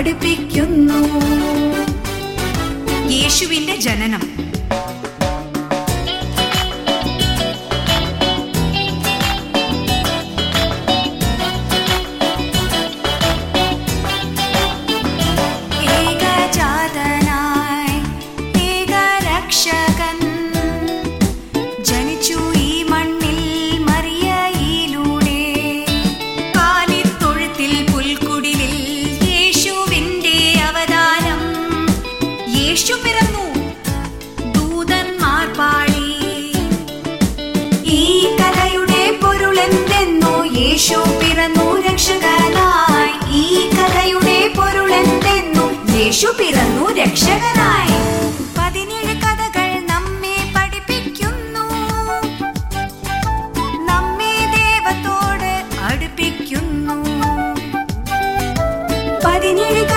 പഠിപ്പിക്കുന്നു യേശുവിന്റെ ജനനം ഏകജാതനായി ഏകരക്ഷകൻ ജനിച്ചു ഈ മണ്ണിൽ മറിയയിലൂടെ കാലിത്തൊഴുത്തിൽ പുൽക്കുടിലിൽ യേശുവിന്റെ അവതാരം യേശു പിറന്നു ദൂതന്മാർ പാടി ഈ കഥയുടെ പൊരുളെന്തെന്നോ യേശു പിറന്നു രക്ഷകനായി ഈ കഥയുടെ പൊരുളെന്തെന്നോ യേശു പിറന്നു രക്ഷകനായി പതിനേഴ് കഥകൾ നമ്മെ പഠിപ്പിക്കുന്നു നമ്മെ ദൈവത്തോട് അടുപ്പിക്കുന്നു പതിനേഴ്